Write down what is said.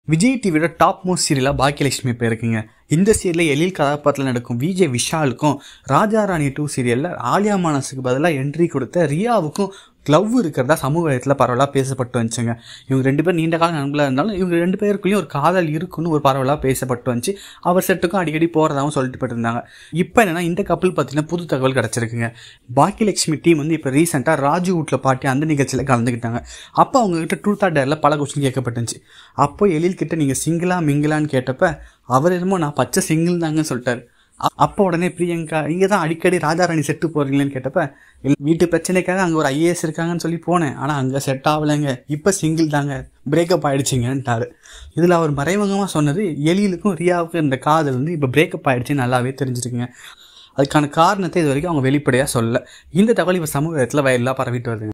விஜய் டிவியோட top most சீரியலாக Baakiyalakshmi இப்போ இருக்குங்க இந்த சீரியலில் எழில் கதாபாத்திரத்தில் நடக்கும் விஜய் விஷாலுக்கும் ராஜா ராணி டூ சீரியலில் ஆலியா மானஸுக்கு பதிலாக என்ட்ரி கொடுத்த ரியாவுக்கும் க்ளவ் இருக்கிறதா சமூகத்தில் பரவலாக பேசப்பட்டு வந்துச்சுங்க இவங்க ரெண்டு பேரும் நீண்ட கால நண்பர்களாக இருந்தாலும் இவங்க ரெண்டு பேருக்குள்ளேயும் ஒரு காதல் இருக்குன்னு ஒரு பரவலாக பேசப்பட்டு வந்துச்சு அவர் செட்டுக்கும் அடிக்கடி போகிறதாகவும் சொல்லிட்டு போயிருந்தாங்க இப்போ என்னன்னா இந்த கப்பல் பார்த்தீங்கன்னா புது தகவல் கிடச்சிருக்குங்க பாக்கியலட்சுமி டீம் வந்து இப்போ ரீசெண்டாக ராஜு வீட்டில் பாட்டி அந்த நிகழ்ச்சியில் கலந்துக்கிட்டாங்க அப்போ அவங்ககிட்ட ட்ரூத் ஆர் டேரில் பல கொஸ்டின் கேட்கப்பட்டுச்சு அப்போ எழில் கிட்ட நீங்கள் சிங்கிளா மிங்கிளான்னு கேட்டப்ப அவர் என்னமோ நான் பச்சை சிங்கிள் தாங்கன்னு சொல்லிட்டாரு அ- அப்போ உடனே பிரியங்கா இங்கே தான் அடிக்கடி ராஜாராணி செட்டு போகிறீங்களேன்னு கேட்டப்ப "இல்ல, வீட்டு பிரச்சனைக்காக அங்கே ஒரு ஐஏஎஸ் இருக்காங்கன்னு சொல்லி போனேன் ஆனால் அங்கே செட் ஆகலைங்க இப்போ சிங்கிள் தாங்க பிரேக்கப் ஆயிடுச்சுங்கன்ட்டாரு இதில் அவர் மறைமுகமாக சொன்னது எலியிலுக்கும் ரியாவுக்கும் இந்த காதல் வந்து இப்போ பிரேக்கப் ஆயிடுச்சுன்னு நல்லாவே தெரிஞ்சிருக்குங்க அதுக்கான காரணத்தை இது வரைக்கும் அவங்க வெளிப்படையாக சொல்லல இந்த தகவல் இப்போ சமூகத்தில் வயலாக பரவிட்டு வருதுங்க